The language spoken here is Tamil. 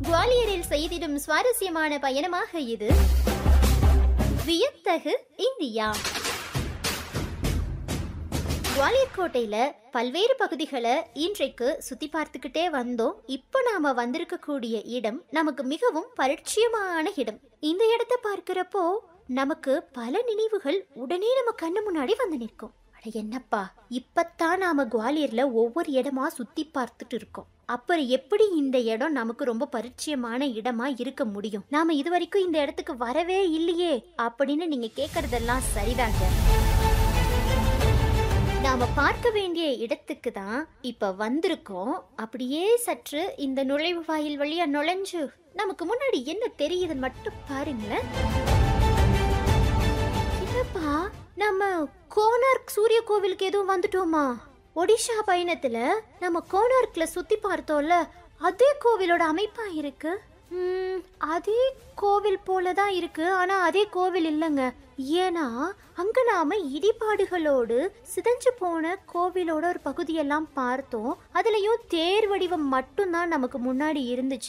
குவாலியரில் செய்திடும் சுவாரஸ்யமான பயணமாக இது வியத்தகு இந்தியா குவாலியர் கோட்டையில பல்வேறு பகுதிகளை இன்றைக்கு சுத்தி பார்த்துக்கிட்டே வந்தோம் இப்போ நாம வந்திருக்கக்கூடிய இடம் நமக்கு மிகவும் பரிச்சயமான இடம் இந்த இடத்தை பார்க்கிறப்போ நமக்கு பல நினைவுகள் உடனே நம்ம கண்ணு முன்னாடி வந்து நிற்கும் அட என்னப்பா இப்பத்தான் நாம குவாலியர்ல ஒவ்வொரு இடமா சுத்தி பார்த்துட்டு இருக்கோம் அப்புறம் எப்படி இந்த இடம் நமக்கு ரொம்ப பரிச்சயமான இடமா இருக்க முடியும் நாம இது வரைக்கும் இந்த இடத்துக்கு வரவே இல்லையே அப்படின்னு நீங்க கேக்குறதெல்லாம் சரிதாங்க நாம பார்க்க வேண்டிய இடத்துக்கு தான் இப்ப வந்திருக்கோம் அப்படியே சற்று இந்த நுழைவு வாயில் வழியா நுழைஞ்சு நமக்கு முன்னாடி என்ன தெரியுதுன்னு மட்டும் பாருங்களேன் என்னப்பா நம்ம கோனார்க் சூரிய கோவிலுக்கு எதுவும் வந்துட்டோமா ஒடிஷா பயணத்துல நம்ம கோனார்க்ல சுத்தி பார்த்தோம்ல அதே கோவிலோட அமைப்பா இருக்கு ம், அதே கோவில் போல தான் இருக்கு ஆனா அதே கோவில் இல்லைங்க ஏன்னா அங்க நாம இடிபாடுகளோடு சிதைஞ்சு போன கோவிலோட ஒரு பகுதியெல்லாம் பார்த்தோம் அதுலயும் தேர் வடிவம் மட்டும்தான் நமக்கு முன்னாடி இருந்துச்சு